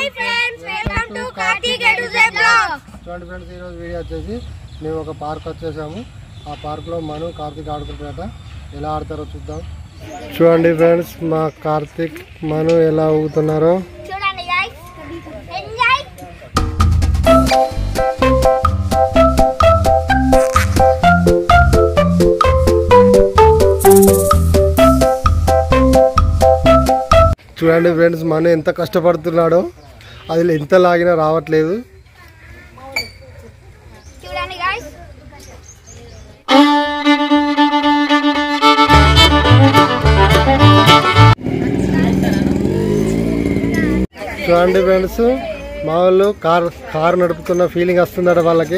hi friends welcome to Karthik ఎడు blog చూడండి friends ఈరోజు వీడియో వచ్చేసి మేము ఒక పార్క్ వచ్చేసాము ఆ పార్క్లో మను కార్తీక్ ఆడుకుంటున్నట ఎలా ఆడతారో చూద్దాం చూడండి ఫ్రెండ్స్ మా కార్తీక్ మను ఎలా ఊగుతున్నారో చూడండి గైస్ ఎంజాయ్ చూడండి ఫ్రెండ్స్ మను ఎంత కష్టపడుతున్నాడో అది ఎంత లాగినా రావట్లేదు చూడండి గైస్ చూడండి ఫ్రెండ్స్ మా వాళ్ళు కార్ కార్ నడుపుతున్న ఫీలింగ్ వస్తుందట వాళ్ళకి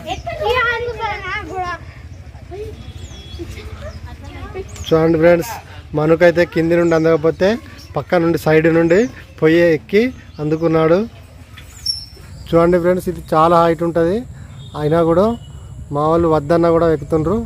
చూడండి ఫ్రెండ్స్ మనకైతే కింది నుండి అందకపోతే పక్క నుండి సైడ్ నుండి పొయ్యి ఎక్కి అందుకున్నాడు చూడండి ఫ్రెండ్స్ ఇది చాలా హైట్ ఉంటుంది అయినా కూడా మా వాళ్ళు వద్దన్నా కూడా ఎక్కుతుండ్రు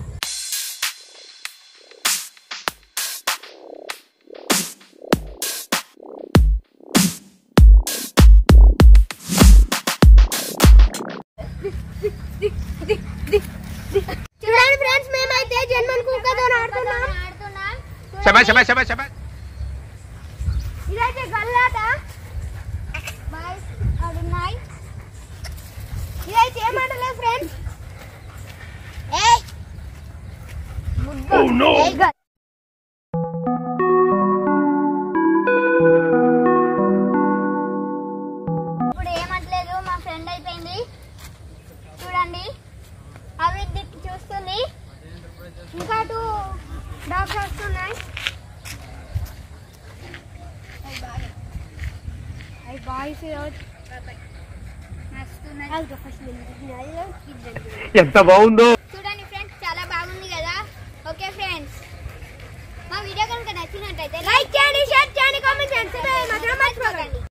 చూడండి ఫ్రెండ్స్ మేమైతే జన్మన్ కుక్కతో ఆడుతున్నాం శబాష్ శబాష్ శబాష్ శబాష్ ఇదైతే గల్లాట బాయ్స్ అడున్నాయి ఇదైతే ఏమంటలేదు ఫ్రెండ్స్ ఏయ్ ఏయ్ గల్ ఇప్పుడు ఏమంటలేదు మా ఫ్రెండ్ అయిపోయింది చూడండి అవి దిక్కు చూస్తుంది ఇంకా టూ డాగ్స్ వస్తున్నాయి అవి బాయ్స్ ఎంత బాగుందో చూడండి ఫ్రెండ్స్ చాలా బాగుంది కదా ఓకే ఫ్రెండ్స్ మా వీడియో కనుక నచ్చినట్టయితే లైక్ చేయండి షేర్ చేయండి కామెంట్ చేయండి మర్చిపోకండి